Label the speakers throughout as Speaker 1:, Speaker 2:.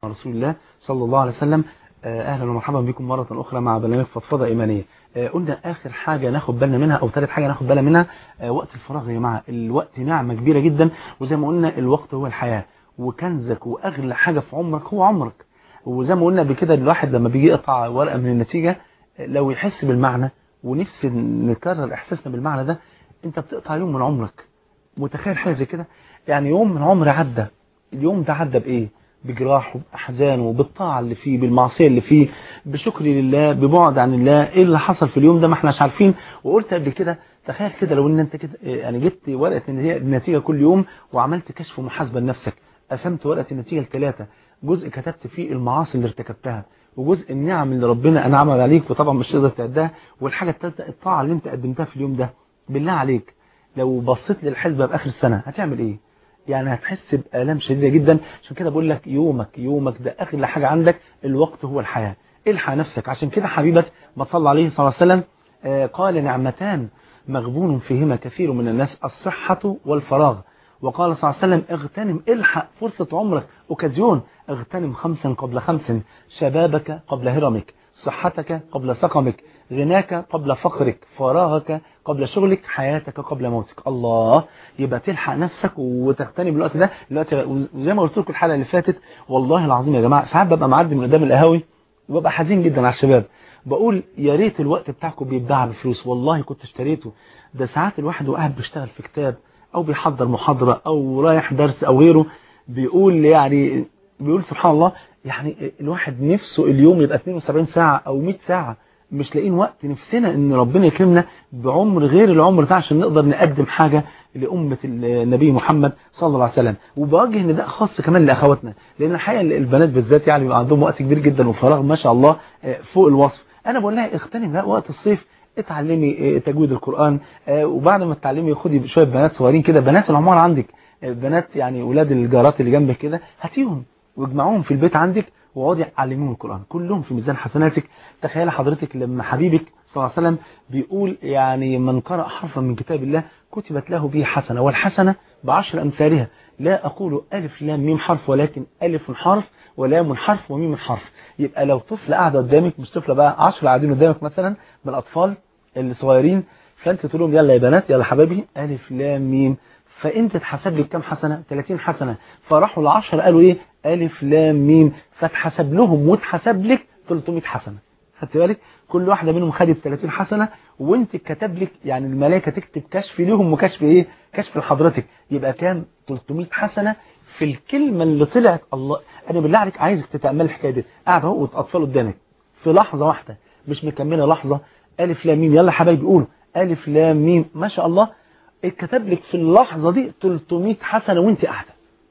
Speaker 1: رسول الله صلى الله عليه وسلم اهلا ومرحبا بكم مرة اخرى مع برنامج فضفضة ايمانية قلنا اخر حاجة ناخد بالنا منها او ثالث حاجة ناخد بالنا منها وقت الفراغ يا جماعة الوقت نعمة كبيرة جدا وزي ما قلنا الوقت هو الحياة وكنزك واغلى حاجة في عمرك هو عمرك وزي ما قلنا بكده الواحد لما بيجي يقطع ورقة من النتيجة لو يحس بالمعنى ونفسي نكرر احساسنا بالمعنى ده انت بتقطع يوم من عمرك متخيل حاجة زي كده يعني يوم من عمري عدى اليوم ده عدى بايه بجراحه بأحزانه بالطاعة اللي فيه بالمعصية اللي فيه بشكري لله ببعد عن الله ايه اللي حصل في اليوم ده ما احناش عارفين وقلت قبل كده تخيل كده لو ان انت كده يعني جبت ورقة النتيجة كل يوم وعملت كشف محاسبة لنفسك قسمت ورقة النتيجة لثلاثة جزء كتبت فيه المعاصي اللي ارتكبتها وجزء النعم اللي ربنا انعم عليك وطبعا مش تقدر تعدها والحاجة الثالثة الطاعة اللي انت قدمتها في اليوم ده بالله عليك لو بصيت للحسبة باخر السنة هتعمل ايه يعني هتحس بآلام شديدة جدا عشان كده بقول لك يومك يومك ده أغلى حاجة عندك الوقت هو الحياة الحق نفسك عشان كده حبيبك ما صلى عليه صلى الله عليه وسلم آه قال نعمتان مغبون فيهما كثير من الناس الصحة والفراغ وقال صلى الله عليه وسلم اغتنم الحق فرصة عمرك اوكازيون اغتنم خمسا قبل خمس شبابك قبل هرمك صحتك قبل سقمك غناك قبل فقرك فراغك قبل شغلك حياتك قبل موتك الله يبقى تلحق نفسك وتغتنم الوقت ده الوقت زي ما قلت لكم الحلقه اللي فاتت والله العظيم يا جماعه ساعات ببقى معدي من قدام القهاوي وببقى حزين جدا على الشباب بقول يا ريت الوقت بتاعكم بيتباع بفلوس والله كنت اشتريته ده ساعات الواحد وقاعد بيشتغل في كتاب او بيحضر محاضره او رايح درس او غيره بيقول يعني بيقول سبحان الله يعني الواحد نفسه اليوم يبقى 72 ساعه او 100 ساعه مش لاقيين وقت نفسنا ان ربنا يكرمنا بعمر غير العمر ده عشان نقدر نقدم حاجة لأمة النبي محمد صلى الله عليه وسلم وبوجه ان ده خاص كمان لأخواتنا لأن الحقيقة البنات بالذات يعني بيبقى عندهم وقت كبير جدا وفراغ ما شاء الله فوق الوصف أنا بقول لها اغتنم لا وقت الصيف اتعلمي تجويد القرآن وبعد ما تتعلمي خدي شوية بنات صغيرين كده بنات العمار عندك بنات يعني ولاد الجارات اللي جنبك كده هاتيهم واجمعوهم في البيت عندك واقعدي علميهم القرآن كلهم في ميزان حسناتك تخيل حضرتك لما حبيبك صلى الله عليه وسلم بيقول يعني من قرأ حرفا من كتاب الله كتبت له به حسنة والحسنة بعشر أمثالها لا أقول ألف لام ميم حرف ولكن ألف حرف ولام حرف وميم حرف يبقى لو طفل قاعد قدامك مش طفلة بقى 10 قاعدين قدامك مثلا من الأطفال الصغيرين فأنت تقول لهم يلا يا بنات يلا حبايبي ألف لام ميم فانت تحسب لك كام حسنة 30 حسنة فراحوا العشر قالوا ايه الف لام ميم فتحسب لهم وتحسب لك 300 حسنة خدت بالك كل واحدة منهم خدت 30 حسنة وانت كتب لك يعني الملائكة تكتب كشف ليهم وكشف ايه كشف لحضرتك يبقى كام 300 حسنة في الكلمة اللي طلعت الله انا بالله عليك عايزك تتأمل الحكاية دي قاعد اهو اطفال قدامك في لحظة واحدة مش مكملة لحظة الف لام ميم يلا حبايبي قولوا الف لام ميم ما شاء الله اتكتب لك في اللحظة دي 300 حسنة وانت قاعدة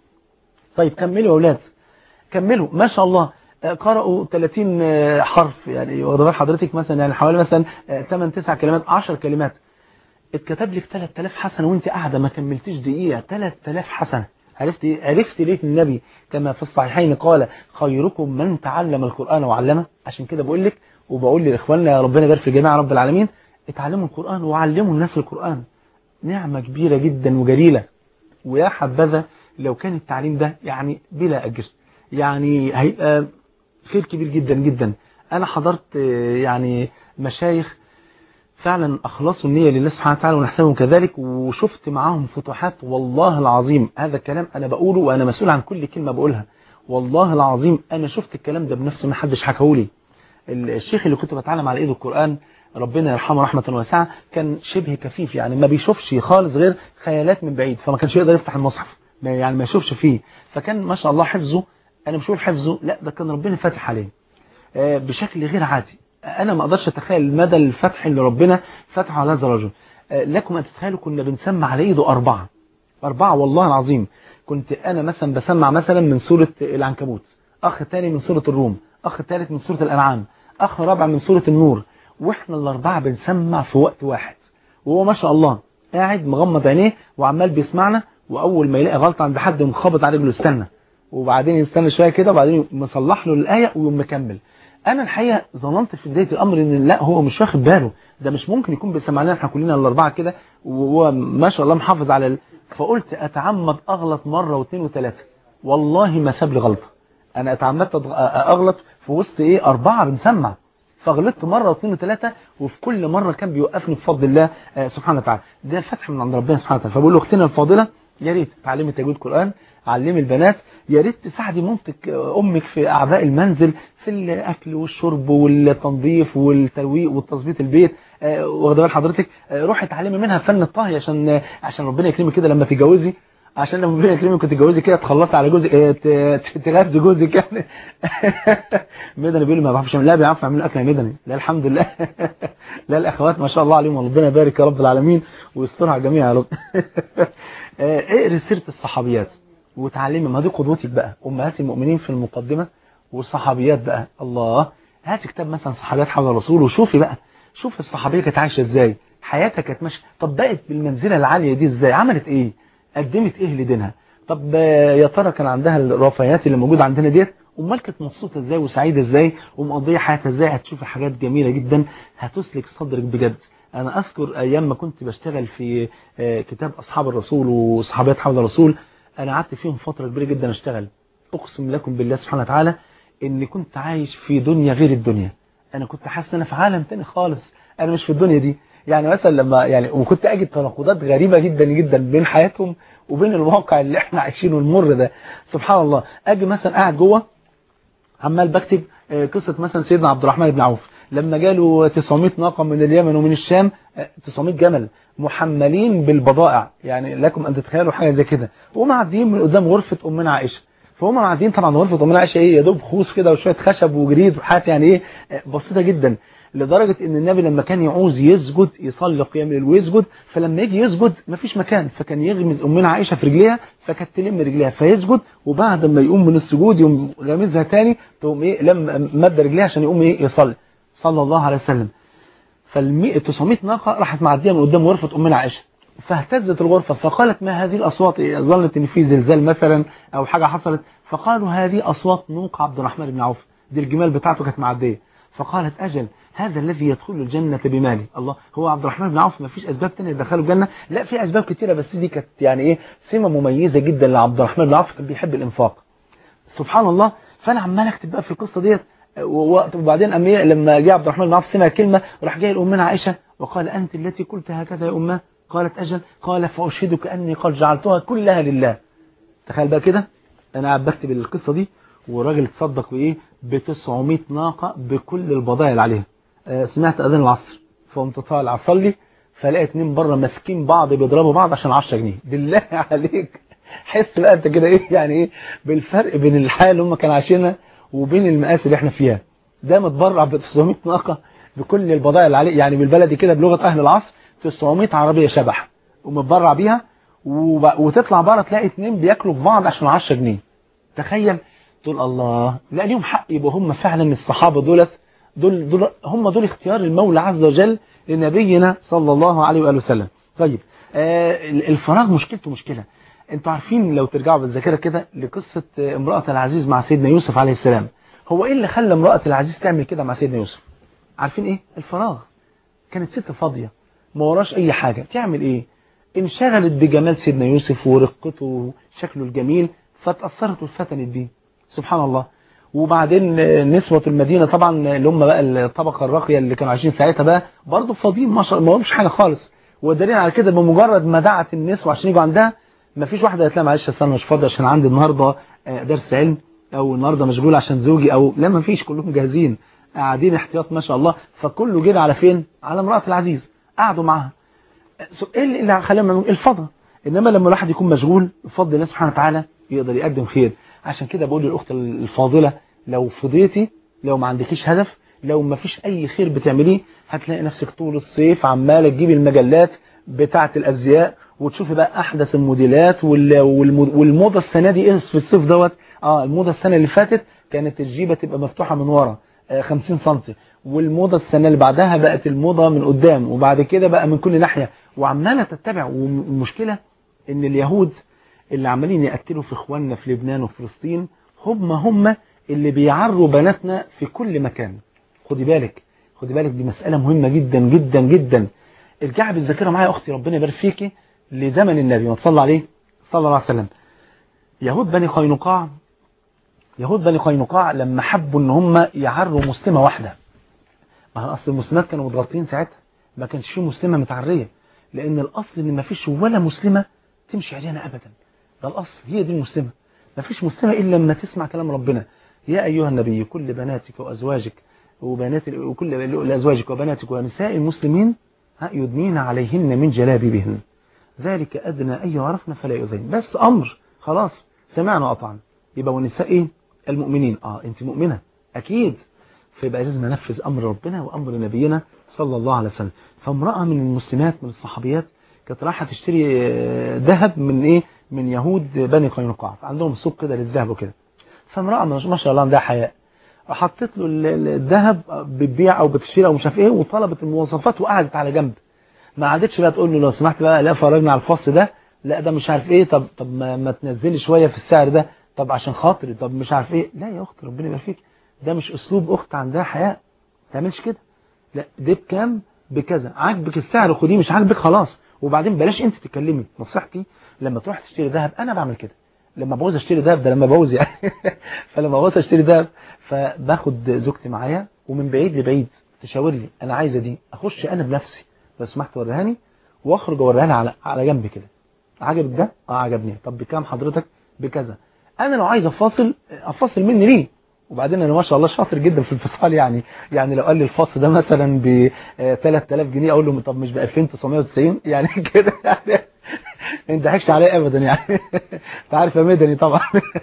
Speaker 1: طيب كملوا يا اولاد كملوا ما شاء الله قرأوا 30 حرف يعني وضبال حضرتك مثلا يعني حوالي مثلا 8 9 كلمات 10 كلمات اتكتب لك 3000 حسنة وانت قاعدة ما كملتيش دقيقة 3000 حسنة عرفت ايه عرفت ليه النبي كما في الصحيحين قال خيركم من تعلم القرآن وعلمه عشان كده بقول لك وبقول لاخواننا يا ربنا يبارك في الجميع رب العالمين اتعلموا القرآن وعلموا الناس القرآن نعمة كبيرة جدا وجليلة ويا حبذا لو كان التعليم ده يعني بلا أجر يعني هيبقى خير كبير جدا جدا أنا حضرت يعني مشايخ فعلا أخلصوا النية لله سبحانه وتعالى ونحسبهم كذلك وشفت معاهم فتوحات والله العظيم هذا الكلام أنا بقوله وأنا مسؤول عن كل كلمة بقولها والله العظيم أنا شفت الكلام ده بنفسي ما حدش حكاهولي الشيخ اللي كنت بتعلم على ايده القرآن ربنا يرحمه رحمة واسعة كان شبه كفيف يعني ما بيشوفش خالص غير خيالات من بعيد فما كانش يقدر يفتح المصحف يعني ما يشوفش فيه فكان ما شاء الله حفظه انا مش بقول حفظه لا ده كان ربنا فاتح عليه بشكل غير عادي انا ما اقدرش اتخيل مدى الفتح اللي ربنا فتحه على هذا الرجل لكم ان تتخيلوا كنا بنسمع على ايده اربعة اربعة والله العظيم كنت انا مثلا بسمع مثلا من سورة العنكبوت اخ تاني من سورة الروم اخ ثالث من سورة الانعام اخ رابع من سورة النور واحنا الاربعه بنسمع في وقت واحد وهو ما شاء الله قاعد مغمض عينيه وعمال بيسمعنا واول ما يلاقي غلطه عند حد مخبط على رجله استنى وبعدين يستنى شويه كده وبعدين مصلح له الايه ويقوم مكمل انا الحقيقه ظننت في بدايه الامر ان لا هو مش واخد باله ده مش ممكن يكون بيسمع لنا احنا كلنا الاربعه كده وهو ما شاء الله محافظ على ال... فقلت اتعمد اغلط مره واثنين وثلاثه والله ما ساب لي غلطه انا اتعمدت اغلط في وسط ايه اربعة بنسمع فغلطت مرة واثنين وثلاثة وفي كل مرة كان بيوقفني بفضل الله سبحانه وتعالى ده الفتح من عند ربنا سبحانه وتعالى فبقول له اختنا الفاضلة يا ريت تعلمي تجويد قرآن علمي البنات يا ريت تساعدي مامتك امك في اعباء المنزل في الاكل والشرب والتنظيف والترويق والتظبيط البيت واخده بال حضرتك روحي اتعلمي منها فن الطهي عشان عشان ربنا يكرمك كده لما تتجوزي عشان لما ربنا يكرمك كنت تتجوزي كده تخلصي على جوزك تغذي جوزك يعني مدني بيقول ما بعرفش لا بيعرف يعمل اكل يا مدني لا الحمد لله لا الاخوات ما شاء الله عليهم ربنا يبارك يا رب العالمين ويسترها على الجميع يا رب اقري سيره الصحابيات وتعلمي ما دي قدوتك بقى امهات المؤمنين في المقدمه والصحابيات بقى الله هات كتاب مثلا صحابيات حول الرسول وشوفي بقى شوف الصحابيه كانت عايشه ازاي حياتها كانت ماشيه طب بقت بالمنزله العاليه دي ازاي عملت ايه قدمت ايه لدينها طب يا ترى كان عندها الرفاهيات اللي موجوده عندنا ديت امال كانت مبسوطه ازاي وسعيده ازاي ومقضيه حياتها ازاي هتشوفي حاجات جميله جدا هتسلك صدرك بجد انا اذكر ايام ما كنت بشتغل في كتاب اصحاب الرسول وصحابيات حول الرسول انا قعدت فيهم فتره كبيره جدا اشتغل اقسم لكم بالله سبحانه وتعالى اني كنت عايش في دنيا غير الدنيا انا كنت حاسس ان انا في عالم تاني خالص انا مش في الدنيا دي يعني مثلا لما يعني وكنت اجد تناقضات غريبه جدا جدا بين حياتهم وبين الواقع اللي احنا عايشينه المر ده سبحان الله اجي مثلا قاعد جوه عمال بكتب قصه مثلا سيدنا عبد الرحمن بن عوف لما جاله 900 ناقه من اليمن ومن الشام 900 جمل محملين بالبضائع يعني لكم ان تتخيلوا حاجه زي كده ومعديين من قدام غرفه امنا عائشه فهم معديين طبعا غرفه امنا عائشه ايه يا دوب خوص كده وشويه خشب وجريد وحاجات يعني ايه بسيطه جدا لدرجة ان النبي لما كان يعوز يسجد يصلي قيام الليل ويسجد فلما يجي يسجد مفيش مكان فكان يغمز امنا عائشة في رجليها فكانت تلم رجليها فيسجد وبعد ما يقوم من السجود يقوم غامزها تاني تقوم ايه لما مد رجليها عشان يقوم ايه يصلي صلى الله عليه وسلم فال 900 ناقة راحت معدية من قدام غرفة امنا عائشة فاهتزت الغرفة فقالت ما هذه الأصوات ظنت ان في زلزال مثلا أو حاجة حصلت فقالوا هذه أصوات نوق عبد الرحمن بن عوف دي الجمال بتاعته كانت معدية فقالت أجل هذا الذي يدخل الجنة بماله الله هو عبد الرحمن بن عوف ما فيش أسباب تانية يدخله الجنة لا في أسباب كتيرة بس دي كانت يعني إيه سمة مميزة جدا لعبد الرحمن بن عوف كان بيحب الإنفاق سبحان الله فأنا عمال أكتب بقى في القصة ديت وبعدين أمي لما جاء عبد الرحمن بن عوف سمع كلمة وراح جاي لأمنا عائشة وقال أنت التي قلت هكذا يا أمه قالت أجل قال فأشهدك أني قد جعلتها كلها لله تخيل بقى كده أنا قاعد بكتب القصة دي وراجل تصدق بإيه ب 900 ناقة بكل البضائع اللي عليها سمعت اذان العصر فقمت طالع اصلي فلقيت اتنين بره ماسكين بعض بيضربوا بعض عشان 10 جنيه بالله عليك حس بقى انت كده ايه يعني ايه بالفرق بين الحياه اللي هم كانوا عايشينها وبين المآسي اللي احنا فيها ده متبرع ب 900 ناقه بكل البضائع اللي عليه يعني بالبلدي كده بلغه اهل العصر 900 عربيه شبح ومتبرع بيها وب... وتطلع بره تلاقي اتنين بياكلوا في بعض عشان 10 جنيه تخيل تقول الله لا ليهم حق يبقى هم فعلا الصحابه دولت دول, دول هم دول اختيار المولى عز وجل لنبينا صلى الله عليه وآله وسلم طيب آه الفراغ مشكلته مشكلة انتوا عارفين لو ترجعوا بالذاكرة كده لقصة امرأة العزيز مع سيدنا يوسف عليه السلام هو ايه اللي خلى امرأة العزيز تعمل كده مع سيدنا يوسف عارفين ايه الفراغ كانت ست فاضية ما وراش اي حاجة تعمل ايه انشغلت بجمال سيدنا يوسف ورقته وشكله الجميل فتأثرت واتفتنت بيه سبحان الله وبعدين نسوة المدينة طبعا اللي هم بقى الطبقة الراقية اللي كانوا عايشين ساعتها بقى برضه فاضيين ما شاء الله ما حاجة خالص والدليل على كده بمجرد ما دعت النسوة عشان يجوا عندها ما فيش واحدة قالت لها معلش انا مش فاضي عشان عندي النهارده درس علم او النهارده مشغول عشان زوجي او لا ما فيش كلهم جاهزين قاعدين احتياط ما شاء الله فكله جري على فين على امرأة العزيز قعدوا معاها ايه اللي خلاهم الفضا انما لما الواحد يكون مشغول بفضل الله سبحانه وتعالى يقدر يقدم خير عشان كده بقول للاخت الفاضله لو فضيتي لو ما عندكيش هدف لو ما فيش اي خير بتعمليه هتلاقي نفسك طول الصيف عماله تجيبي المجلات بتاعه الازياء وتشوفي بقى احدث الموديلات والموضه السنه دي ايه في الصيف دوت اه الموضه السنه اللي فاتت كانت الجيبه تبقى مفتوحه من ورا 50 سم والموضه السنه اللي بعدها بقت الموضه من قدام وبعد كده بقى من كل ناحيه وعماله تتبع والمشكله ان اليهود اللي عمالين يقتلوا في اخواننا في لبنان وفي فلسطين هم هم اللي بيعروا بناتنا في كل مكان خدي بالك خدي بالك دي مسألة مهمة جدا جدا جدا ارجعي بالذاكرة معايا اختي ربنا يبارك فيكي لزمن النبي ما تصلى عليه صلى الله عليه وسلم يهود بني قينقاع يهود بني قينقاع لما حبوا ان هم يعروا مسلمة واحدة ما هو اصل المسلمات كانوا متغطين ساعتها ما كانش فيه مسلمة متعرية لان الاصل ان ما فيش ولا مسلمة تمشي علينا ابدا ده الاصل هي دي المسلمة ما فيش مسلمة الا لما تسمع كلام ربنا يا ايها النبي كل بناتك وازواجك وبنات وكل ازواجك وبناتك ونساء المسلمين يدنين عليهن من جلابيبهن ذلك ادنى ان يعرفن فلا يؤذين بس امر خلاص سمعنا وأطعنا يبقى والنساء ايه المؤمنين اه انت مؤمنة اكيد فيبقى لازم ننفذ امر ربنا وامر نبينا صلى الله عليه وسلم فامرأة من المسلمات من الصحابيات كانت رايحه تشتري ذهب من ايه من يهود بني قينقاع عندهم سوق كده للذهب وكده فامرأة ما شاء الله عندها حياء حطيت له الذهب بتبيع او بتشتري او مش عارف ايه وطلبت المواصفات وقعدت على جنب ما عادتش بقى تقول له لو سمحت بقى لا فرجنا على الفص ده لا ده مش عارف ايه طب طب ما, ما تنزلي شويه في السعر ده طب عشان خاطري طب مش عارف ايه لا يا اخت ربنا يبارك فيك ده مش اسلوب اخت عندها حياء ما تعملش كده لا دي بكام بكذا عاجبك السعر خديه مش عاجبك خلاص وبعدين بلاش انت تتكلمي نصيحتي لما تروح تشتري ذهب انا بعمل كده لما بعوز اشتري ذهب ده لما بعوز يعني فلما بعوز اشتري ذهب فباخد زوجتي معايا ومن بعيد لبعيد تشاور لي انا عايزه دي اخش انا بنفسي لو سمحت وريهاني واخرج اوريها لها على على جنب كده عجبك ده اه عجبني طب بكام حضرتك بكذا انا لو عايز افاصل افاصل مني ليه وبعدين انا ما شاء الله شاطر جدا في الفصال يعني يعني لو قال لي الفصل ده مثلا ب 3000 جنيه اقول له طب مش ب 2990 يعني كده يعني ما يضحكش عليا ابدا يعني انت عارف يا مدني طبعا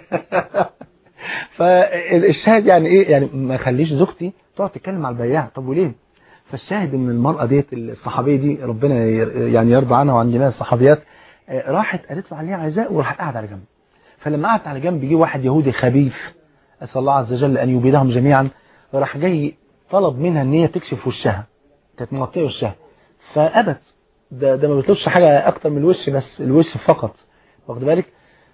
Speaker 1: فالشاهد يعني ايه يعني ما خليش زوجتي تقعد تتكلم مع البياع طب وليه فالشاهد ان المرأة ديت الصحابية دي ربنا يعني يرضى عنها وعن جميع الصحابيات راحت قالت له عليها عزاء وراحت قاعد على جنب فلما قعدت على جنب جه واحد يهودي خبيث اسال الله عز وجل ان يبيدهم جميعا راح جاي طلب منها ان هي تكشف وشها كانت مغطيه وشها فابت ده ده ما بيطلبش حاجه اكتر من الوش بس الوش فقط واخد بالك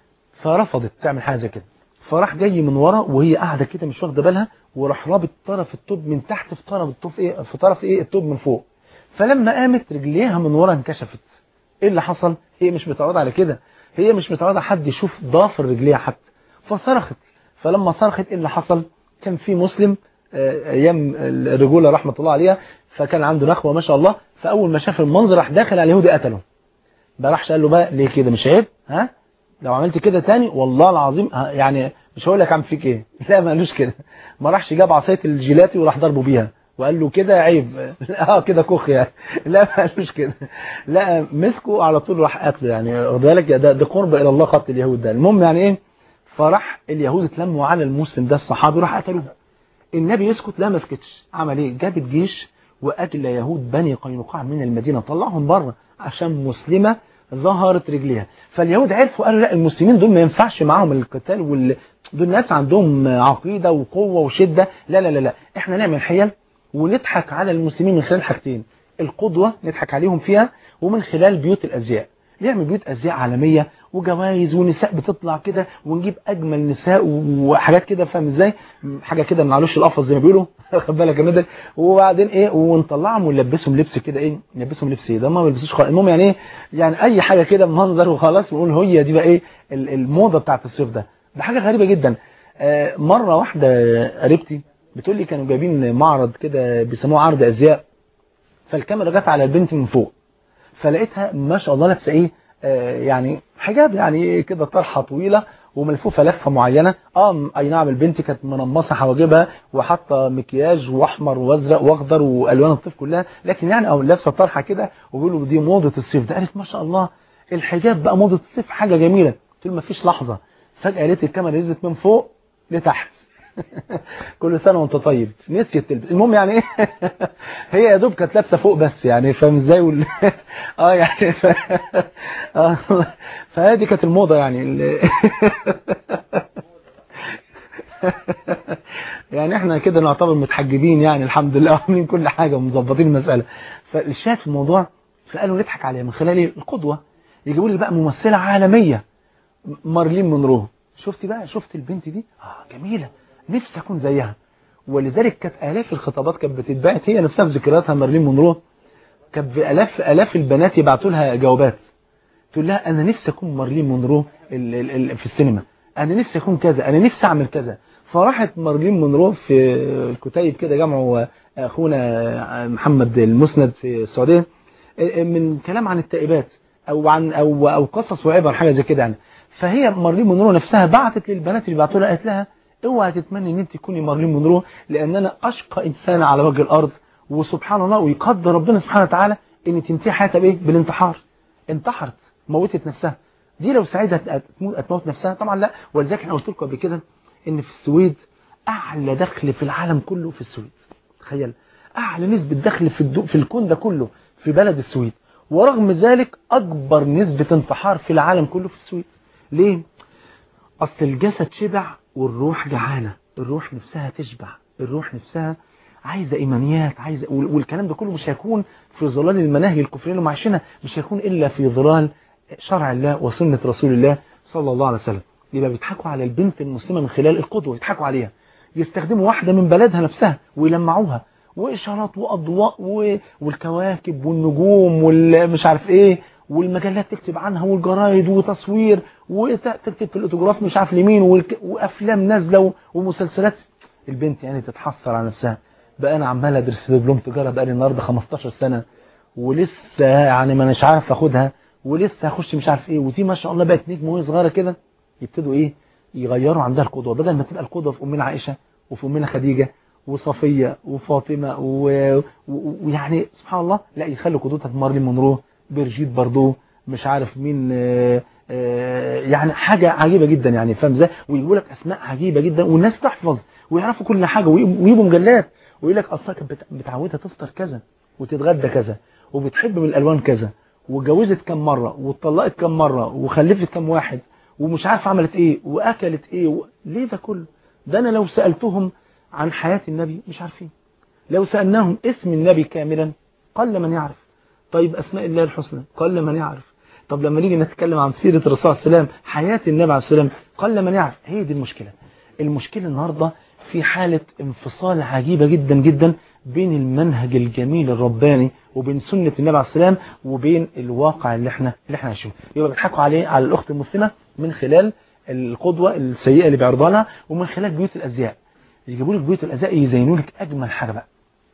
Speaker 1: فرفضت تعمل حاجه زي كده فراح جاي من ورا وهي قاعده كده مش واخده بالها وراح رابط طرف التوب من تحت في طرف التوب ايه في طرف ايه التوب من فوق فلما قامت رجليها من ورا انكشفت ايه اللي حصل هي مش متعوده على كده هي مش متعوده حد يشوف ضافر رجليها حتى فصرخت فلما صرخت ايه اللي حصل كان في مسلم ايام الرجوله رحمه الله عليها فكان عنده نخوه ما شاء الله فاول ما شاف المنظر راح داخل على اليهودي قتله ما راحش قال له بقى ليه كده مش عيب ها لو عملت كده تاني والله العظيم يعني مش هقول لك عم فيك ايه لا ما قالوش كده ما راحش جاب عصايه الجيلاتي وراح ضربه بيها وقال له كده عيب اه كده كوخ يعني لا ما قالوش كده لا مسكه على طول راح قتله يعني واخد بالك ده, ده قرب الى الله قتل اليهود ده المهم يعني ايه فراح اليهود اتلموا على المسلم ده الصحابي راح قتلوه النبي يسكت لا ما سكتش عمل ايه جابت جيش وقتل يهود بني قينقاع من المدينه طلعهم بره عشان مسلمه ظهرت رجليها فاليهود عرفوا قالوا لا المسلمين دول ما ينفعش معاهم القتال وال... دول ناس عندهم عقيدة وقوة وشدة لا لا لا لا احنا نعمل حيل ونضحك على المسلمين من خلال حاجتين القدوة نضحك عليهم فيها ومن خلال بيوت الأزياء نعمل بيوت أزياء عالمية وجوائز ونساء بتطلع كده ونجيب أجمل نساء وحاجات كده فاهم ازاي حاجة كده من علوش القفص زي ما بيقولوا خد بالك يا مدل وبعدين ايه ونطلعهم ونلبسهم لبس كده ايه نلبسهم لبس ايه ده ما بيلبسوش خالص المهم يعني ايه يعني اي حاجة كده منظر وخلاص ونقول هي دي بقى ايه الموضة بتاعت الصيف ده ده حاجة غريبة جدا آه مرة واحدة قريبتي بتقول لي كانوا جايبين معرض كده بيسموه عرض ازياء فالكاميرا جت على البنت من فوق فلقيتها ما شاء الله لابسه ايه آه يعني حجاب يعني كده طرحه طويله وملفوفه لفه معينه اه اي نعم البنت كانت منمصه حواجبها وحاطه مكياج واحمر وازرق واخضر والوان الطيف كلها لكن يعني او لابسه طرحه كده وبيقولوا دي موضه الصيف ده قالت ما شاء الله الحجاب بقى موضه الصيف حاجه جميله قلت له ما فيش لحظه فجاه لقيت الكاميرا نزلت من فوق لتحت كل سنة وانت طيب نسيت تلبس المهم يعني ايه هي يا دوب كانت لابسه فوق بس يعني فاهم ازاي وال... اه يعني ف... اه فهذه كانت الموضه يعني ال... يعني احنا كده نعتبر متحجبين يعني الحمد لله عاملين كل حاجه ومظبطين المساله فالشاهد في الموضوع فقالوا نضحك عليها من خلال القدوه يجيبوا لي بقى ممثله عالميه مارلين مونرو شفتي بقى شفت البنت دي اه جميله نفسي اكون زيها ولذلك كانت الاف الخطابات كانت بتتبعت هي نفسها في ذكرياتها مارلين مونرو كانت الاف الاف البنات يبعتوا لها جوابات تقول لها انا نفسي اكون مارلين مونرو ال ال ال في السينما انا نفسي اكون كذا انا نفسي اعمل كذا فراحت مارلين مونرو في الكتيب كده جمعوا اخونا محمد المسند في السعوديه من كلام عن التائبات او عن او او قصص وعبر حاجه زي كده يعني فهي مارلين مونرو نفسها بعتت للبنات اللي بعتوا لها قالت لها اوعى تتمني ان انت تكوني مارلين مونرو لان انا اشقى انسانه على وجه الارض وسبحان الله ويقدر ربنا سبحانه وتعالى ان تنتهي حياتها بايه بالانتحار انتحرت موتت نفسها دي لو سعيدة هتموت نفسها طبعا لا ولذلك انا قلت لكم قبل كده ان في السويد اعلى دخل في العالم كله في السويد تخيل اعلى نسبة دخل في الدو في الكون ده كله في بلد السويد ورغم ذلك اكبر نسبة انتحار في العالم كله في السويد ليه اصل الجسد شبع والروح جعانة الروح نفسها تشبع الروح نفسها عايزة إيمانيات عايزة والكلام ده كله مش هيكون في ظلال المناهج الكفرية اللي عايشينها مش هيكون إلا في ظلال شرع الله وسنة رسول الله صلى الله عليه وسلم يبقى بيضحكوا على البنت المسلمة من خلال القدوة يضحكوا عليها يستخدموا واحدة من بلدها نفسها ويلمعوها وإشارات وأضواء و... والكواكب والنجوم والمش عارف إيه والمجلات تكتب عنها والجرايد وتصوير وتكتب في الأوتوجراف مش عارف لمين والك... وأفلام نازلة ومسلسلات البنت يعني تتحسر على نفسها بقى أنا عمال أدرس في دبلوم تجارة بقى لي النهاردة 15 سنة ولسه يعني ما مش عارف أخدها ولسه هخش مش عارف ايه ودي ما شاء الله بقت نجم وهي صغيره كده يبتدوا ايه يغيروا عندها القدوه بدل ما تبقى القدوه في امنا عائشه وفي امنا خديجه وصفيه وفاطمه ويعني سبحان الله لا يخلوا قدوتها في مارلين مونرو برجيت باردو مش عارف مين آآ آآ يعني حاجه عجيبه جدا يعني فاهم ازاي ويجيبوا لك اسماء عجيبه جدا والناس تحفظ ويعرفوا كل حاجه ويجيبوا مجلات ويقول لك اصلا كانت متعوده تفطر كذا وتتغدى كذا وبتحب من الالوان كذا وجوزت كم مرة واتطلقت كم مرة وخلفت كم واحد ومش عارف عملت ايه واكلت ايه و... ليه ده كله ده انا لو سألتهم عن حياة النبي مش عارفين لو سألناهم اسم النبي كاملا قل من يعرف طيب اسماء الله الحسنى قل من يعرف طب لما نيجي نتكلم عن سيرة الرسول عليه السلام حياة النبي عليه السلام قل من يعرف هي دي المشكلة المشكلة النهاردة في حالة انفصال عجيبة جدا جدا بين المنهج الجميل الرباني وبين سنة النبي عليه السلام وبين الواقع اللي احنا اللي احنا عايشينه يبقى بيضحكوا عليه على الاخت المسلمة من خلال القدوة السيئة اللي بيعرضها لها ومن خلال بيوت الازياء يجيبوا لك بيوت الازياء يزينوا لك اجمل حاجة بقى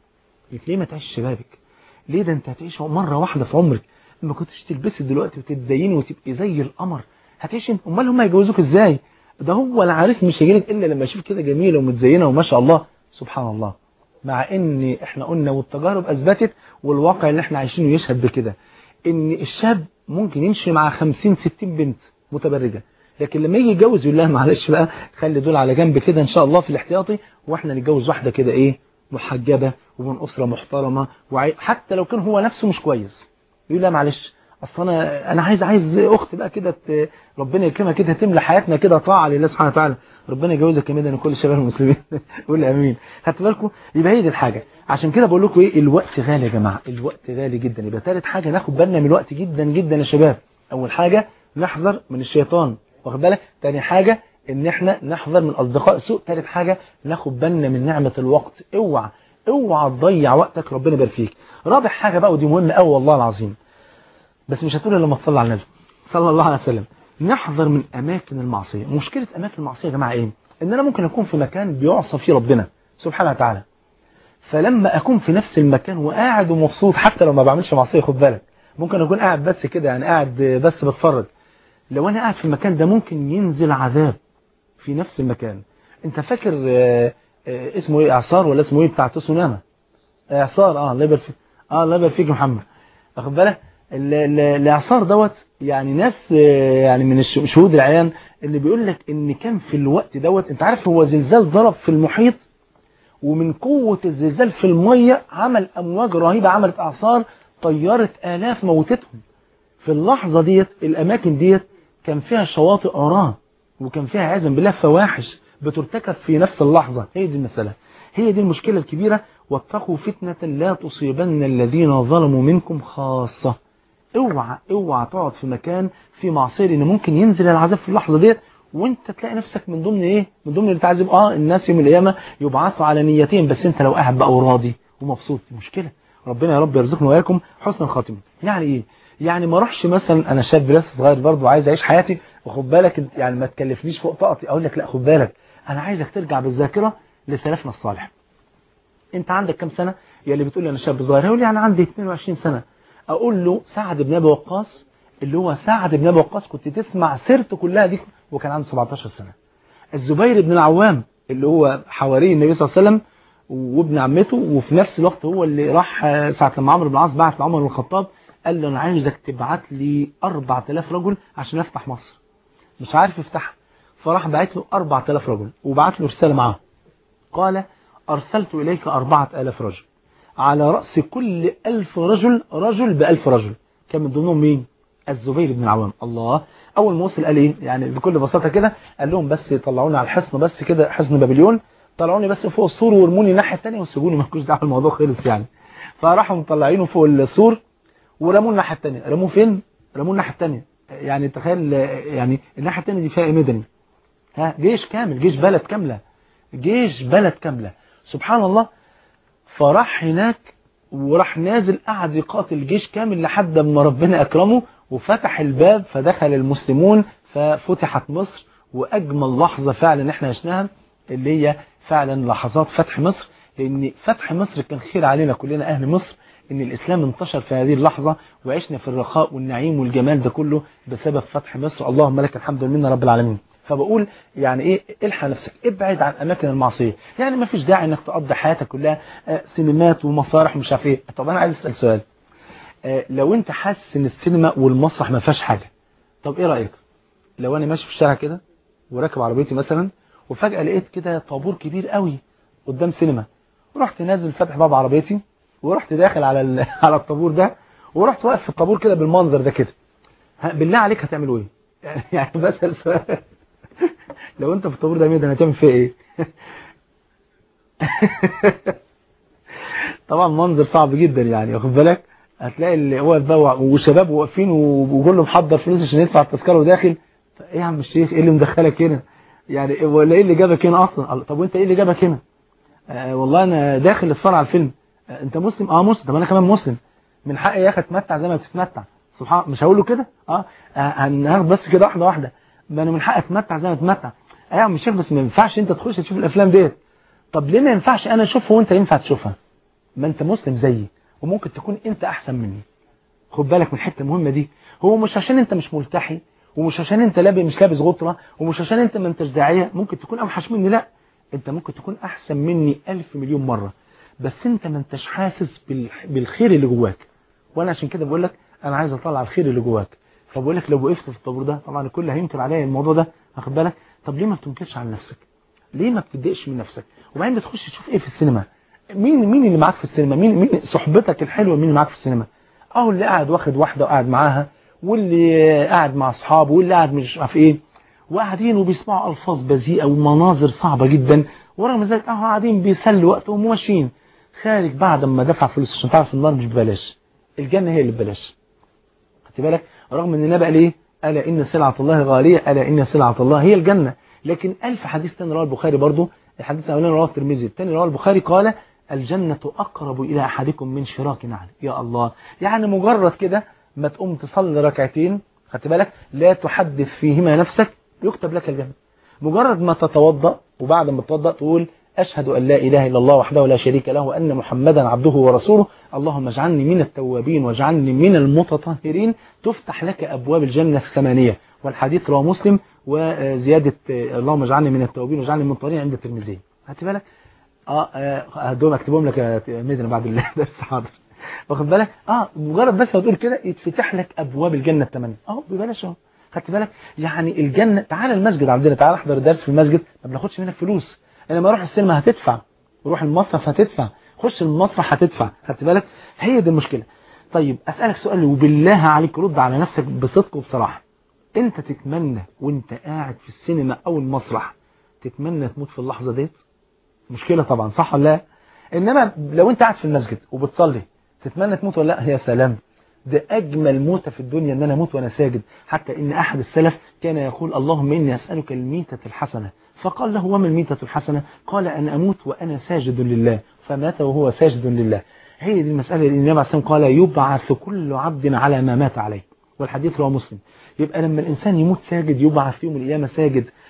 Speaker 1: ليه ما تعيش شبابك ليه ده انت هتعيش مرة واحدة في عمرك ما كنتش تلبسي دلوقتي وتتزيني وتبقي زي القمر هتعيش انت امال هم هيجوزوك ازاي ده هو العريس مش هيجيلك الا لما يشوف كده جميله ومتزينه وما شاء الله سبحان الله مع ان احنا قلنا والتجارب اثبتت والواقع اللي احنا عايشينه يشهد بكده ان الشاب ممكن يمشي مع 50 60 بنت متبرجه لكن لما يجي يتجوز يقول لها معلش بقى خلي دول على جنب كده ان شاء الله في الاحتياطي واحنا نتجوز واحده كده ايه محجبه ومن اسره محترمه وعي... حتى لو كان هو نفسه مش كويس يقول لها معلش اصل انا انا عايز عايز اخت بقى كده ربنا يكرمها كده تملى حياتنا كده طاعه لله سبحانه وتعالى ربنا يجوزك كمان ان كل شباب المسلمين قول امين خدتوا بالكم يبقى هي دي الحاجه عشان كده بقول لكم ايه الوقت غالي يا جماعه الوقت غالي جدا يبقى ثالث حاجه ناخد بالنا من الوقت جدا جدا يا شباب اول حاجه نحذر من الشيطان واخد بالك ثاني حاجه ان احنا نحذر من اصدقاء السوء ثالث حاجه ناخد بالنا من نعمه الوقت اوعى اوعى تضيع وقتك ربنا يبارك فيك رابع حاجه بقى ودي مهمه قوي والله العظيم بس مش هتقول لما تصلي على النبي صلى الله عليه وسلم نحذر من اماكن المعصيه مشكله اماكن المعصيه يا جماعه ايه ان انا ممكن اكون في مكان بيعصى فيه ربنا سبحانه وتعالى فلما اكون في نفس المكان وقاعد ومبسوط حتى لو ما بعملش معصيه خد بالك ممكن اكون قاعد بس كده يعني قاعد بس بتفرج لو انا قاعد في المكان ده ممكن ينزل عذاب في نفس المكان انت فاكر آآ آآ اسمه ايه اعصار ولا اسمه ايه بتاع تسوناما اعصار اه الله يبارك فيك اه الله يبارك فيك يا محمد واخد بالك الاعصار دوت يعني ناس يعني من الشهود العيان اللي بيقول لك ان كان في الوقت دوت انت عارف هو زلزال ضرب في المحيط ومن قوة الزلزال في المية عمل امواج رهيبة عملت اعصار طيرت الاف موتتهم في اللحظة ديت الاماكن ديت كان فيها شواطئ اراه وكان فيها عزم بالله فواحش بترتكب في نفس اللحظة هي دي المسألة هي دي المشكلة الكبيرة واتقوا فتنة لا تصيبن الذين ظلموا منكم خاصة اوعى اوعى تقعد في مكان في معصيه لان ممكن ينزل العذاب في اللحظه ديت وانت تلاقي نفسك من ضمن ايه من ضمن اللي تعذب اه الناس يوم القيامه يبعثوا على نيتين بس انت لو قاعد بقى وراضي ومبسوط دي مشكله ربنا يا رب يرزقنا واياكم حسن الخاتمه يعني ايه يعني ما اروحش مثلا انا شاب لسه صغير برضه وعايز اعيش حياتي وخد بالك يعني ما تكلفنيش فوق طاقتي اقول لك لا خد بالك انا عايزك ترجع بالذاكره لسلفنا الصالح انت عندك كم سنه يا اللي بتقول لي انا شاب صغير يقول لي انا عندي 22 سنه اقول له سعد بن ابي وقاص اللي هو سعد بن ابي وقاص كنت تسمع سيرته كلها دي وكان عنده 17 سنه الزبير بن العوام اللي هو حواري النبي صلى الله عليه وسلم وابن عمته وفي نفس الوقت هو اللي راح ساعة لما عمرو بن العاص بعت لعمر بن الخطاب قال له انا عايزك تبعت لي 4000 رجل عشان افتح مصر مش عارف يفتحها فراح بعت له 4000 رجل وبعت له رسالة معاه قال أرسلت إليك 4000 رجل على رأس كل ألف رجل رجل بألف رجل كان من ضمنهم مين الزبير بن العوام الله أول ما وصل قال إيه يعني بكل بساطة كده قال لهم بس طلعوني على الحصن بس كده حصن بابليون طلعوني بس فوق السور وارموني الناحية الثانية وسيبوني ما كنتش دعوه الموضوع خلص يعني فراحوا مطلعينه فوق السور ورموه الناحية الثانية رموه فين رموه الناحية الثانية يعني تخيل يعني الناحية الثانية دي فيها مدني ها جيش كامل جيش بلد كاملة جيش بلد كاملة سبحان الله فراح هناك وراح نازل قعد يقاتل جيش كامل لحد ما ربنا أكرمه وفتح الباب فدخل المسلمون ففتحت مصر وأجمل لحظة فعلا احنا عشناها اللي هي فعلا لحظات فتح مصر لأن فتح مصر كان خير علينا كلنا أهل مصر ان الإسلام انتشر في هذه اللحظة وعشنا في الرخاء والنعيم والجمال ده كله بسبب فتح مصر اللهم لك الحمد لله رب العالمين فبقول يعني ايه الحق نفسك ابعد عن اماكن المعصيه يعني ما فيش داعي انك تقضي حياتك كلها سينمات ومسارح ومش عارف ايه طب انا عايز اسال سؤال لو انت حاسس ان السينما والمسرح ما فيهاش حاجه طب ايه رايك لو انا ماشي في الشارع كده وراكب عربيتي مثلا وفجاه لقيت كده طابور كبير قوي قدام سينما ورحت نازل فاتح باب عربيتي ورحت داخل على على الطابور ده ورحت واقف في الطابور كده بالمنظر ده كده بالله عليك هتعملوا ايه يعني بسال سؤال لو انت في الطابور ده ميدان هتعمل فيه ايه طبعا منظر صعب جدا يعني واخد بالك هتلاقي اللي واقف بقى وشباب واقفين وكله محضر فلوس عشان يدفع التذكره وداخل ايه يا عم الشيخ ايه اللي مدخلك هنا يعني ولا ايه اللي جابك هنا اصلا طب وانت ايه اللي جابك هنا آه والله انا داخل اتفرج على الفيلم آه انت مسلم اه مسلم طب انا كمان مسلم من حقي يا اخي اتمتع زي ما بتتمتع سبحان مش هقول له كده اه هناخد بس كده واحده واحده ما انا من حقي اتمتع زي ما اتمتع ايوه يا عم الشيخ بس ما ينفعش انت تخش تشوف الافلام ديت طب ليه ما ينفعش انا اشوفها وانت ينفع تشوفها ما انت مسلم زيي وممكن تكون انت احسن مني خد بالك من الحته المهمه دي هو مش عشان انت مش ملتحي ومش عشان انت لابس مش لابس غطره ومش عشان انت ما انتش داعيه ممكن تكون اوحش مني لا انت ممكن تكون احسن مني ألف مليون مره بس انت ما انتش حاسس بالخير اللي جواك وانا عشان كده بقول لك انا عايز اطلع الخير اللي جواك فبقول لك لو وقفت في الطابور ده طبعا الكل هينكر عليا الموضوع ده واخد بالك طب ليه ما بتنكرش عن نفسك ليه ما بتضايقش من نفسك وبعدين بتخش تشوف ايه في السينما مين مين اللي معاك في السينما مين مين صحبتك الحلوه مين اللي معاك في السينما اهو اللي قاعد واخد واحده وقاعد معاها واللي قاعد مع اصحابه واللي قاعد مش عارف ايه وقاعدين وبيسمعوا الفاظ بذيئه ومناظر صعبه جدا ورغم ذلك اهو قاعدين بيسلوا وقتهم وماشيين خارج بعد ما دفع فلوس عشان تعرف النار مش ببلاش الجنه هي اللي ببلاش خدت بالك رغم ان النبي قال ايه ألا إن سلعة الله غالية ألا إن سلعة الله هي الجنة لكن ألف حديث تاني رواه البخاري برضو الحديث الأولاني رواه الترمذي الثاني رواه البخاري قال الجنة أقرب إلى أحدكم من شراك نعل يا الله يعني مجرد كده ما تقوم تصلي ركعتين خدت بالك لا تحدث فيهما نفسك يكتب لك الجنة مجرد ما تتوضأ وبعد ما تتوضأ تقول أشهد أن لا إله إلا الله وحده لا شريك له وأن محمدا عبده ورسوله اللهم اجعلني من التوابين واجعلني من المتطهرين تفتح لك أبواب الجنة الثمانية والحديث رواه مسلم وزيادة اللهم اجعلني من التوابين واجعلني من الطريق عند الترمذي هات بالك اه هدول اكتبهم لك يا ميدنا بعد الدرس حاضر واخد بالك اه مجرد بس هتقول كده يتفتح لك ابواب الجنه الثمانيه اهو ببلاش اهو خدت بالك يعني الجنه تعالى المسجد عندنا تعالى احضر درس في المسجد ما بناخدش منك فلوس لما اروح السينما هتدفع روح المصرف هتدفع خش المسرح هتدفع خدت بالك هي دي المشكله طيب اسالك سؤال وبالله عليك رد على نفسك بصدق وبصراحه انت تتمنى وانت قاعد في السينما او المسرح تتمنى تموت في اللحظه ديت مشكله طبعا صح ولا لا انما لو انت قاعد في المسجد وبتصلي تتمنى تموت ولا لا يا سلام ده أجمل موتة في الدنيا أن أنا أموت وأنا ساجد حتى إن أحد السلف كان يقول اللهم إني أسألك الميتة الحسنة فقال له وما الميتة الحسنة قال أن أموت وأنا ساجد لله فمات وهو ساجد لله هي دي المسألة اللي النبي عليه الصلاة قال يبعث كل عبد على ما مات عليه والحديث رواه مسلم يبقى لما الإنسان يموت ساجد يبعث يوم القيامة ساجد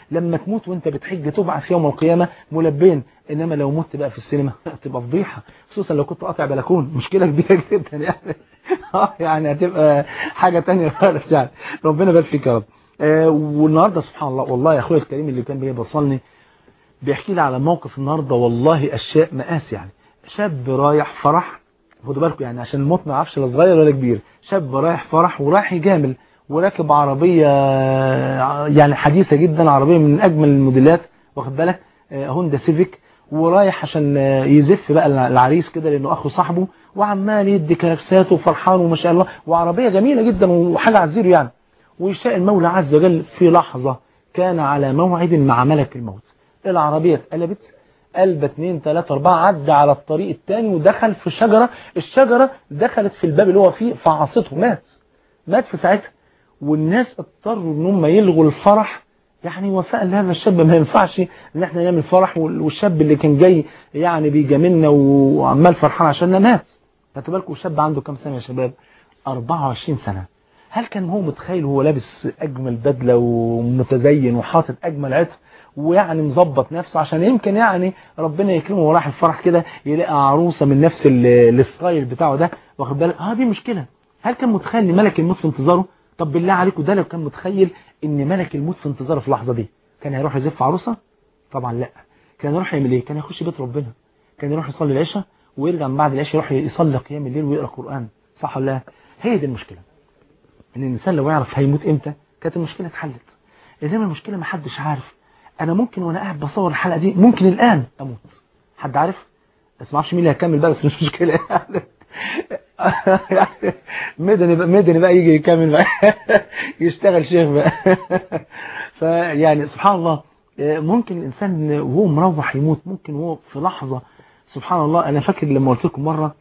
Speaker 1: لما تموت وانت بتحج تبعث يوم القيامة ملبين انما لو مت بقى في السينما تبقى فضيحة خصوصا لو كنت قاطع بلكون مشكلة كبيرة جدا يعني يعني هتبقى حاجة تانية خالص يعني ربنا يبارك فيك يا رب آه والنهارده سبحان الله والله يا اخويا الكريم اللي كان بيوصلني بيحكي لي على موقف النهارده والله اشياء مقاس يعني شاب رايح فرح خدوا بالكم يعني عشان الموت ما يعرفش لا صغير ولا كبير شاب رايح فرح ورايح يجامل وراكب عربية يعني حديثة جدا عربية من أجمل الموديلات واخد بالك هوندا سيفيك ورايح عشان يزف بقى العريس كده لأنه أخو صاحبه وعمال يدي كلاكسات وفرحان وما شاء الله وعربية جميلة جدا وحاجة على الزيرو يعني ويشاء المولى عز وجل في لحظة كان على موعد مع ملك الموت العربية اتقلبت قلبة اتنين تلاتة اربعة عدى على الطريق التاني ودخل في شجرة الشجرة دخلت في الباب اللي هو فيه فعصته مات مات في ساعتها والناس اضطروا ان هم يلغوا الفرح يعني وفاء لهذا الشاب ما ينفعش ان احنا نعمل فرح والشاب اللي كان جاي يعني بيجاملنا وعمال فرحان عشاننا مات خدوا بالكم شاب عنده كام سنة يا شباب 24 سنة هل كان هو متخيل هو لابس اجمل بدلة ومتزين وحاطط اجمل عطر ويعني مظبط نفسه عشان يمكن يعني ربنا يكرمه وراح الفرح كده يلاقي عروسة من نفس الستايل بتاعه ده واخد بالك اه دي مشكلة هل كان متخيل ان ملك الموت في انتظاره طب بالله عليكم ده لو كان متخيل ان ملك الموت في انتظاره في اللحظة دي كان هيروح يزف عروسة طبعا لا كان يروح يعمل ايه كان يخش بيت ربنا كان يروح يصلي العشاء ويرجع من بعد العشاء يروح يصلي قيام الليل ويقرا قرآن صح ولا لا هي دي المشكلة ان الانسان لو يعرف هيموت امتى كانت المشكلة اتحلت انما المشكلة ما حدش عارف انا ممكن وانا قاعد بصور الحلقة دي ممكن الان اموت حد عارف بس ما اعرفش مين اللي هيكمل بقى بس مش مشكلة يعني مدني بقى مدني بقى يجي يكمل بقى يشتغل شيخ بقى فيعني سبحان الله ممكن الانسان وهو مروح يموت ممكن وهو في لحظة سبحان الله انا فاكر لما قلت لكم مرة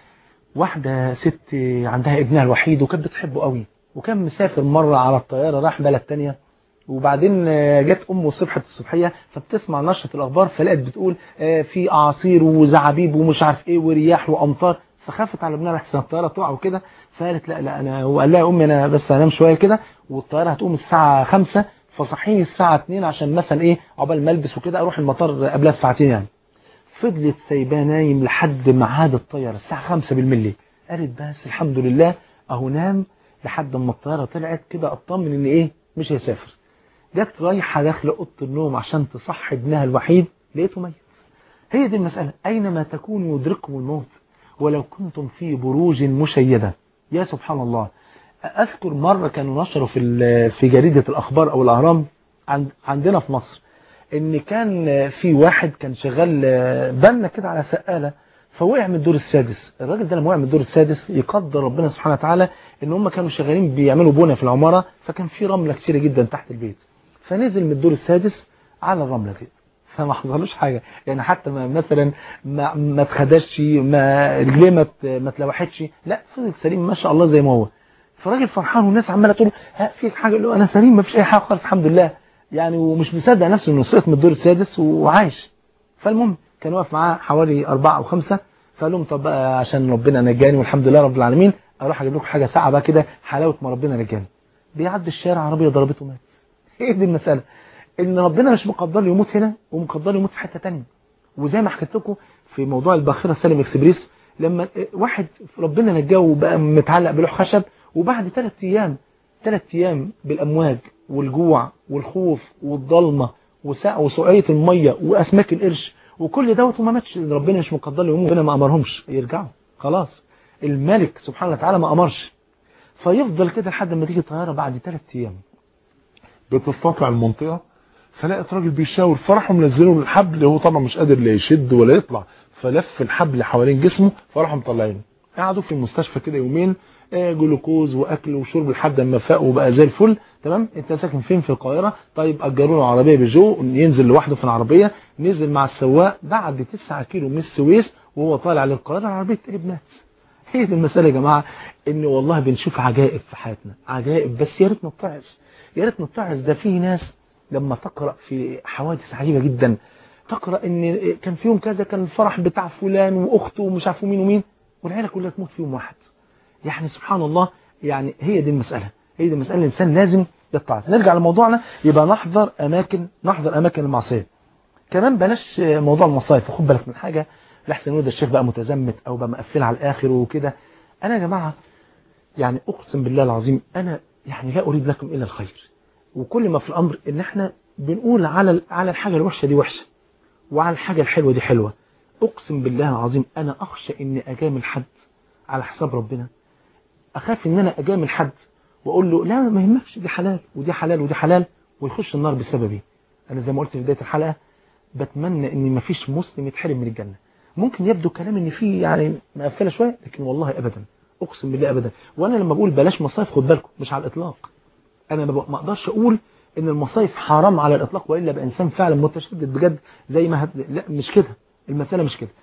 Speaker 1: واحدة ست عندها ابنها الوحيد وكانت بتحبه قوي وكان مسافر مرة على الطيارة راح بلد تانية وبعدين جت امه صبحة الصبحية فبتسمع نشرة الاخبار فلقت بتقول في اعاصير وزعابيب ومش عارف ايه ورياح وامطار فخافت على ابنها لحسن الطيارة تقع وكده فقالت لا لا انا وقال لها يا امي انا بس هنام شوية كده والطيارة هتقوم الساعة 5 فصحيني الساعة 2 عشان مثلا ايه عقبال ما البس وكده اروح المطار قبلها بساعتين يعني فضلت سايباه نايم لحد ميعاد الطيارة الساعة 5 بالملي قالت بس الحمد لله اهو نام لحد ما الطيارة طلعت كده اطمن ان ايه مش هيسافر جت رايحة داخل اوضه النوم عشان تصحي ابنها الوحيد لقيته ميت هي دي المسألة أينما تكونوا يدرككم الموت ولو كنتم في بروج مشيدة يا سبحان الله أذكر مرة كانوا نشروا في في جريدة الأخبار أو الأهرام عندنا في مصر إن كان في واحد كان شغال بنا كده على سقالة فوقع من الدور السادس الراجل ده لما وقع من الدور السادس يقدر ربنا سبحانه وتعالى إن هم كانوا شغالين بيعملوا بنا في العمارة فكان في رملة كتيرة جدا تحت البيت فنزل من الدور السادس على الرملة دي فما حصلوش حاجة يعني حتى ما مثلا ما, ما اتخدش ما رجليه ما ما اتلوحتش لا فضل سليم ما شاء الله زي ما هو فالراجل فرحان والناس عماله تقول ها في حاجه يقول له انا سليم ما فيش اي حاجه خالص الحمد لله يعني ومش مصدق نفسه انه سقط من الدور السادس وعايش فالمهم كان واقف معاه حوالي أربعة أو خمسة فقال لهم طب بقى عشان ربنا نجاني والحمد لله رب العالمين اروح اجيب لكم حاجه ساعه بقى كده حلاوه ما ربنا نجاني بيعدي الشارع عربيه ضربته مات ايه دي المساله ان ربنا مش مقدر له يموت هنا ومقدر له يموت في حته ثانيه وزي ما حكيت لكم في موضوع الباخره سالم اكسبريس لما واحد ربنا نجاه وبقى متعلق بلوح خشب وبعد ثلاث ايام ثلاث ايام بالامواج والجوع والخوف والضلمه وسقعيه الميه واسماك القرش وكل دوت وما ماتش ربنا مش مقدر له يموت ربنا ما امرهمش يرجعوا خلاص الملك سبحانه وتعالى ما امرش فيفضل كده لحد ما تيجي الطياره بعد ثلاث ايام
Speaker 2: بتستطلع المنطقه فلقيت راجل بيشاور فراحوا منزلوا الحبل هو طبعا مش قادر لا يشد ولا يطلع فلف الحبل حوالين جسمه فراحوا مطلعينه قعدوا في المستشفى كده يومين آه جلوكوز واكل وشرب لحد ما فاق وبقى زي الفل تمام انت ساكن فين في القاهره طيب اجروا له عربيه بيجو ينزل لوحده في العربيه نزل مع السواق بعد 9 كيلو من السويس وهو طالع للقاهره العربيه تقلب مات هي دي المساله يا جماعه ان والله بنشوف عجائب في حياتنا عجائب بس يا ريت نتعظ يا ريت نتعظ ده في ناس لما تقرأ في حوادث عجيبة جدا تقرأ ان كان فيهم كذا كان الفرح بتاع فلان واخته ومش عارفوا مين ومين والعيلة كلها تموت فيهم واحد يعني سبحان الله يعني هي دي المسألة هي دي المسألة الإنسان لازم
Speaker 1: للطاعات نرجع لموضوعنا يبقى نحضر اماكن نحضر اماكن المعصيه كمان بلاش موضوع المصايف خد بالك من حاجه لحسن يقول ده الشيخ بقى متزمت او بقى مقفل على الاخر وكده انا يا جماعه يعني اقسم بالله العظيم انا يعني لا اريد لكم الا الخير وكل ما في الامر ان احنا بنقول على على الحاجه الوحشه دي وحشه وعلى الحاجه الحلوه دي حلوه اقسم بالله العظيم انا اخشى اني اجامل حد على حساب ربنا اخاف ان انا اجامل حد واقول له لا ما يهمكش دي حلال ودي حلال ودي حلال ويخش النار بسببي انا زي ما قلت في بدايه الحلقه بتمنى ان ما فيش مسلم يتحرم من الجنه ممكن يبدو كلام ان فيه يعني مقفله شويه لكن والله ابدا اقسم بالله ابدا وانا لما بقول بلاش مصايف خد بالكم مش على الاطلاق انا ما اقدرش اقول ان المصايف حرام على الاطلاق والا بقى انسان فعلا متشدد بجد زي ما هد... لا مش كده المساله مش كده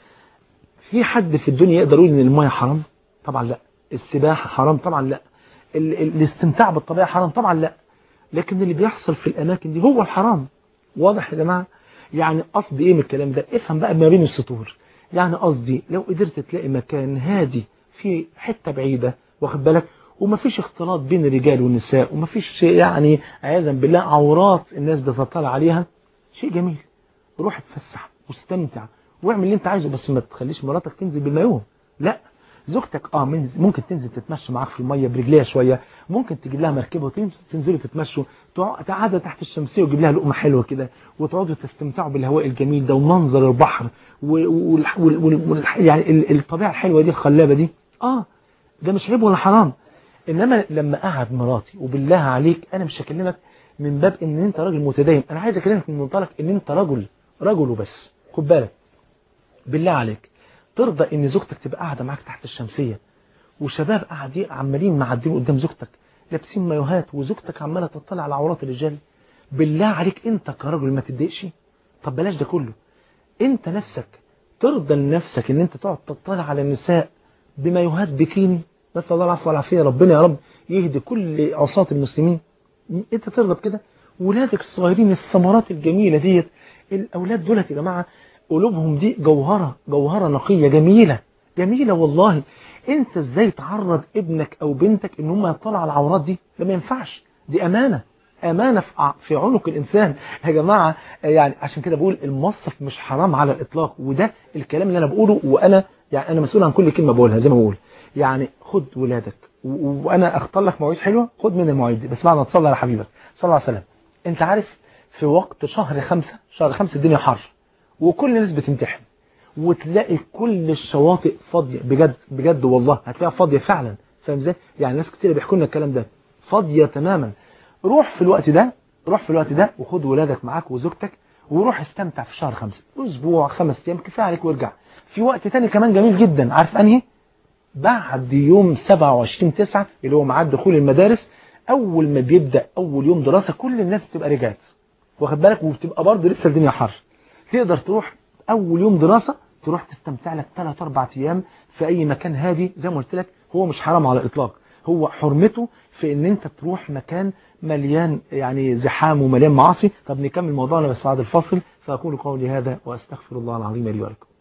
Speaker 1: في حد في الدنيا يقدر يقول ان الميه حرام طبعا لا السباحه حرام طبعا لا ال... ال... الاستمتاع بالطبيعه حرام طبعا لا لكن اللي بيحصل في الاماكن دي هو الحرام واضح يا جماعه يعني قصدي ايه من الكلام ده افهم بقى ما بين السطور يعني قصدي لو قدرت تلاقي مكان هادي في حته بعيده واخد بالك ومفيش اختلاط بين الرجال والنساء ومفيش يعني عياذا بالله عورات الناس بتطلع عليها شيء جميل روح اتفسح واستمتع واعمل اللي انت عايزه بس ما تخليش مراتك تنزل بالمايوه لا زوجتك اه ممكن تنزل تتمشى معاك في الميه برجليها شويه ممكن تجيب لها مركبه وتنزلوا تتمشوا تقعدوا تحت الشمسيه وتجيب لها لقمه حلوه كده وتقعدوا تستمتعوا بالهواء الجميل ده ومنظر البحر وال... وال... وال... يعني الطبيعه الحلوه دي الخلابه دي اه ده مش عيب ولا حرام انما لما قعد مراتي وبالله عليك انا مش هكلمك من باب ان انت راجل متدين انا عايز اكلمك من منطلق ان انت رجل رجل وبس خد بالك بالله عليك ترضى ان زوجتك تبقى قاعده معاك تحت الشمسيه وشباب قاعدين عمالين معدين قدام زوجتك لابسين مايوهات وزوجتك عماله تطلع على عورات الرجال بالله عليك انت كرجل ما تتضايقش طب بلاش ده كله انت نفسك ترضى لنفسك ان انت تقعد تطلع على النساء بمايوهات بكيني نسال الله العفو والعافيه ربنا يا رب يهدي كل عصاة المسلمين انت ترضى بكده ولادك الصغيرين الثمرات الجميله ديت الاولاد دولت يا جماعه قلوبهم دي جوهره جوهره نقيه جميله جميله والله انت ازاي تعرض ابنك او بنتك ان هم يطلعوا على العورات دي ده ما ينفعش دي امانه امانه في عنق الانسان يا جماعه يعني عشان كده بقول المصف مش حرام على الاطلاق وده الكلام اللي انا بقوله وانا يعني انا مسؤول عن كل كلمه بقولها زي ما بقول يعني خد ولادك وانا اختار لك مواعيد حلوه خد من المواعيد دي بس بعد ما تصلي على حبيبك صلى الله عليه وسلم انت عارف في وقت شهر خمسة شهر خمسة الدنيا حر وكل الناس بتمتحن وتلاقي كل الشواطئ فاضيه بجد بجد والله هتلاقيها فاضيه فعلا فاهم ازاي يعني ناس كتير بيحكوا لنا الكلام ده فاضيه تماما روح في الوقت ده روح في الوقت ده وخد ولادك معاك وزوجتك وروح استمتع في شهر خمسة اسبوع خمس ايام كفايه عليك وارجع في وقت تاني كمان جميل جدا عارف انهي بعد يوم 27 9 اللي هو ميعاد دخول المدارس اول ما بيبدا اول يوم دراسه كل الناس بتبقى رجعت واخد بالك وبتبقى برضه لسه الدنيا حر تقدر تروح اول يوم دراسه تروح تستمتع لك 3 4 ايام في اي مكان هادي زي ما قلت لك هو مش حرام على الاطلاق هو حرمته في ان انت تروح مكان مليان يعني زحام ومليان معاصي طب نكمل موضوعنا بس بعد الفصل فاقول قولي هذا واستغفر الله العظيم لي ولكم